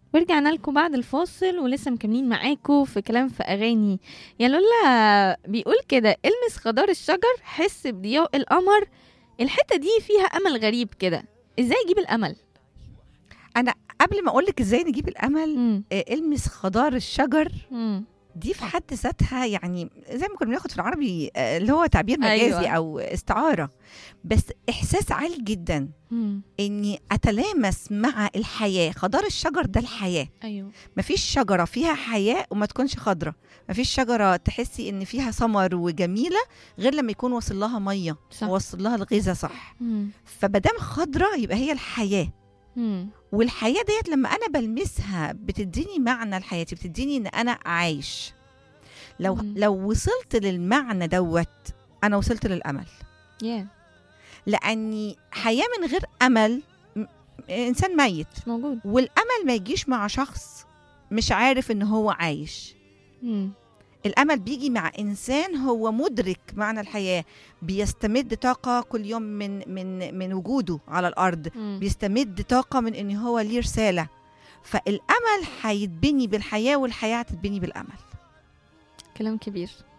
ورجعنا لكم بعد الفاصل ولسه مكملين معاكم في كلام في اغاني يا لولا بيقول كده المس خضار الشجر حس بضياء القمر الحته دي فيها امل غريب كده ازاي اجيب الامل انا قبل ما اقول لك ازاي نجيب الامل مم. آه، المس خضار الشجر مم. دي في حد ذاتها يعني زي ما كنا بناخد في العربي آه، اللي هو تعبير مجازي أيوة. أيوة. او استعاره بس احساس عالي جدا مم. اني اتلامس مع الحياه خضار الشجر ده الحياه ايوه مفيش شجره فيها حياه وما تكونش خضره مفيش شجره تحسي ان فيها ثمر وجميله غير لما يكون واصل لها ميه صح ووصل لها الغذاء صح مم. فمادام خضره يبقى هي الحياه مم. والحياه ديت لما انا بلمسها بتديني معنى لحياتي بتديني ان انا عايش لو مم. لو وصلت للمعنى دوت انا وصلت للامل يا لاني حياه من غير امل م- انسان ميت مش موجود والامل ما يجيش مع شخص مش عارف ان هو عايش مم. الامل بيجي مع انسان هو مدرك معنى الحياه بيستمد طاقه كل يوم من من من وجوده على الارض مم. بيستمد طاقه من ان هو ليه رساله فالامل هيتبني بالحياه والحياه هتتبني بالامل كلام كبير